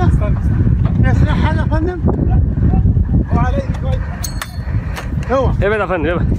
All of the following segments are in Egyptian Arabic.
حاجه؟ يا سلاح حاجه يا فندم؟ وعليك كويس اوعى ابعد يا فندم ابعد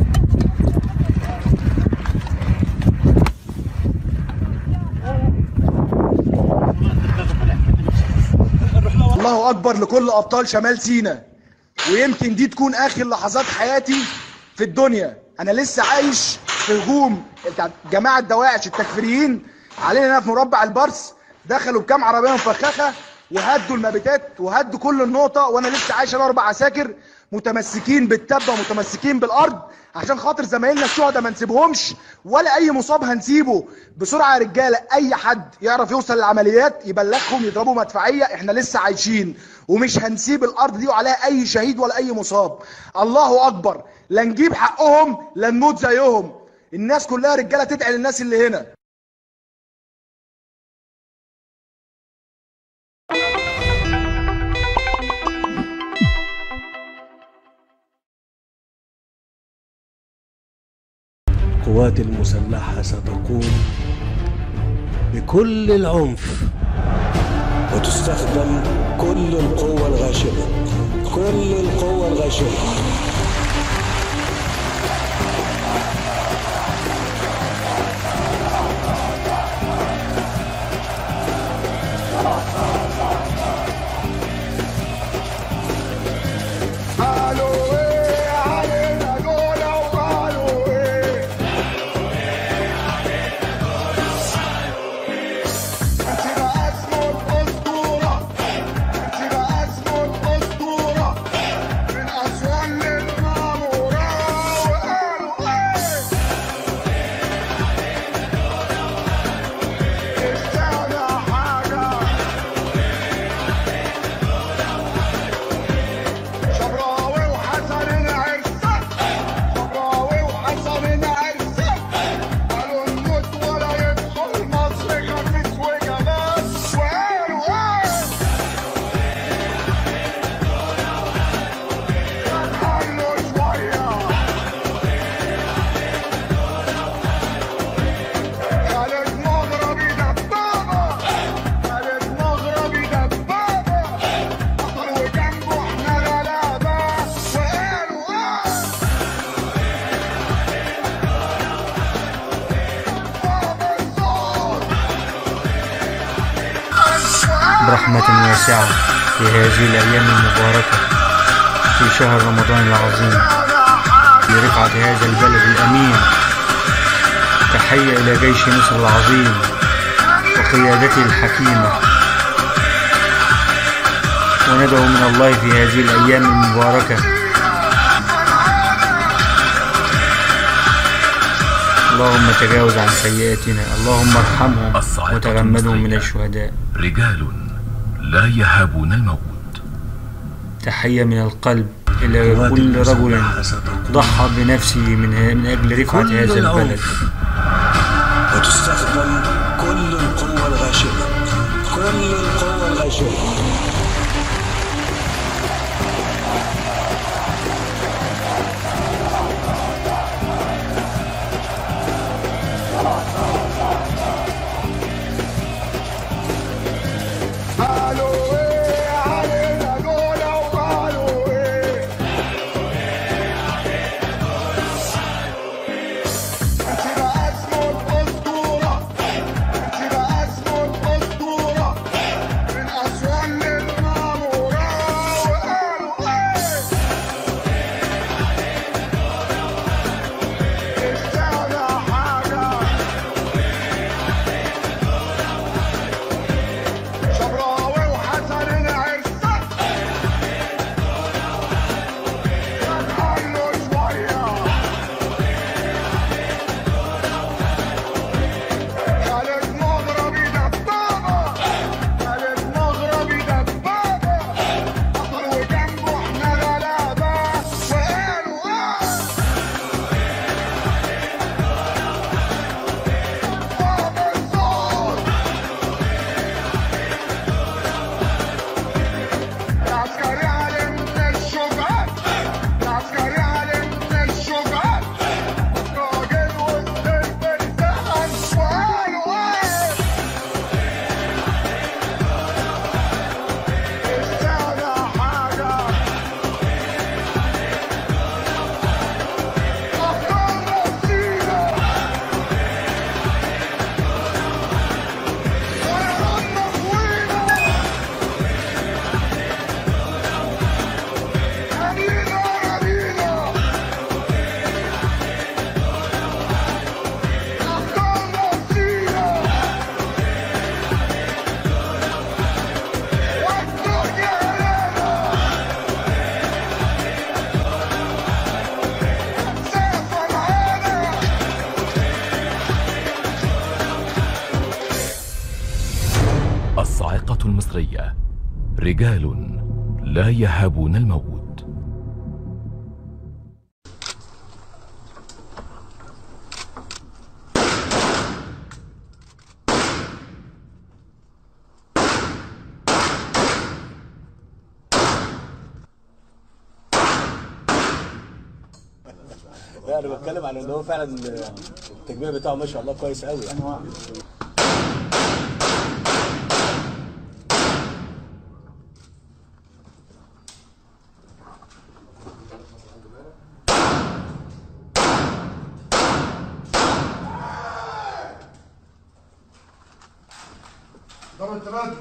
الله اكبر لكل ابطال شمال سينا ويمكن دي تكون اخر لحظات حياتي في الدنيا انا لسه عايش في هجوم جماعه دواعش التكفيريين علينا هنا في مربع البرس دخلوا بكام عربيه مفخخه وهدوا المبيتات وهدوا كل النقطه وانا لسه عايش انا اربع عساكر متمسكين بالتبه ومتمسكين بالارض عشان خاطر زمايلنا الشهداء ما نسيبهمش ولا اي مصاب هنسيبه بسرعه يا رجاله اي حد يعرف يوصل للعمليات يبلغهم يضربوا مدفعيه احنا لسه عايشين ومش هنسيب الارض دي وعليها اي شهيد ولا اي مصاب الله اكبر لا نجيب حقهم لا نموت زيهم الناس كلها رجاله تدعي للناس اللي هنا القوات المسلحة ستقوم بكل العنف وتستخدم كل القوة الغاشمة كل القوة الغاشمة قالوا ايه علينا دول وقالوا ايه انت بقى اسمه الاسطوره انت بقى اسمه الاسطوره من اسوان للماموره وقالوا ايه اشتغل حاجه شبراوي وحسن العرسة شبراوي وحسن العرسة قالوا نموت ولا يدخل مصر خميس وجمال وقالوا ايه اتحلوا شوية خالد مغربي دبابة خالد مغربي دبابة بطل وجنبه احنا غلابة وقالوا ايه بابا الصوت برحمة واسعة في هذه الأيام المباركة في شهر رمضان العظيم في رفعة هذا البلد الأمين تحية إلى جيش مصر العظيم وقيادته الحكيمة وندعو من الله في هذه الأيام المباركة اللهم تجاوز عن سيئاتنا اللهم ارحمهم الصاعقة وتغمدهم من المصرية. الشهداء رجال لا يهابون الموت تحية من القلب إلى القوات كل رجل المسلحة ستقوم ضحى بنفسه من, من أجل رفعة كل هذا البلد العنف وتستخدم كل القوة الغاشمة كل القوة الغاشمة قالوا ايه علينا دول وقالوا ايه انت بقى اسمه الاسطوره انت بقى اسمه الاسطوره من اسوان للماموره المصرية رجال لا يهابون الموت لا انا بتكلم عن ان هو فعلا التجميع بتاعه ما شاء الله كويس قوي يعني ضرب التبادل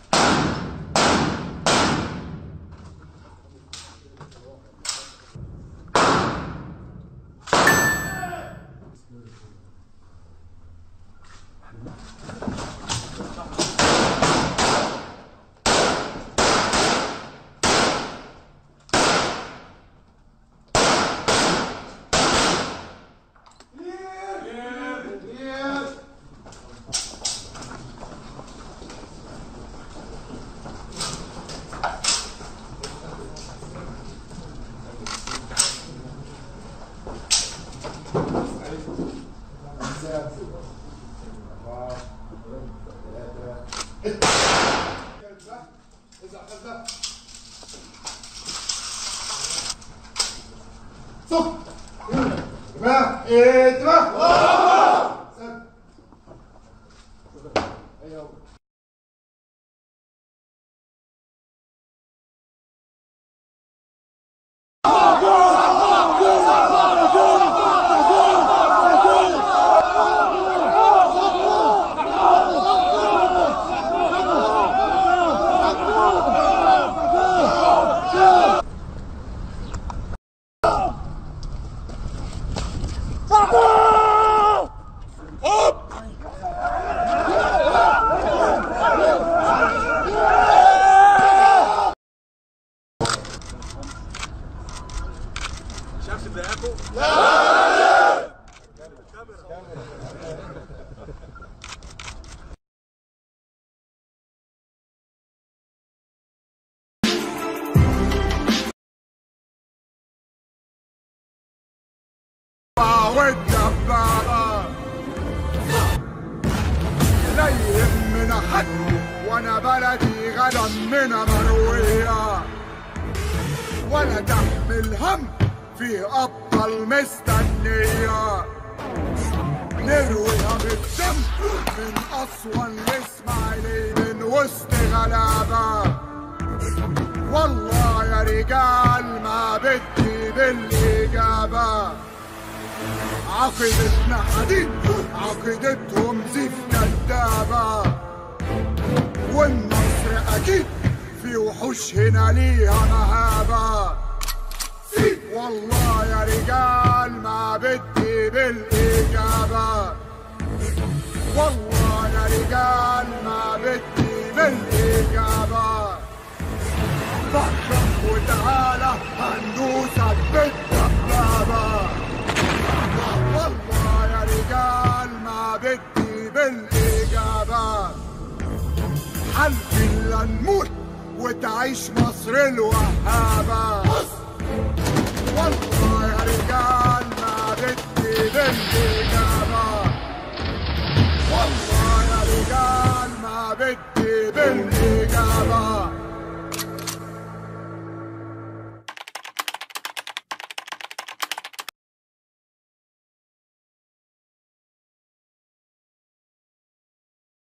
سخن انتباه انتباه والدبابة لا يهمنا حد وانا بلدي غدا من مروية ولا تحمل هم في أبطال مستنية نرويها بالدم من أسوان لإسماعيلية من وسط غلابة والله يا رجال ما بدي بالإجابة عقيدتنا حديد عقيدتهم زيف كدابة والنصر أكيد في وحوش هنا ليها مهابة والله يا رجال ما بدي بالإجابة والله يا رجال ما بدي بالإجابة بكرة وتعالى هندوسك بالدبابة والله يا رجال ما بدي بالإجابة حلفي إلا نموت وتعيش مصر الوهابة والله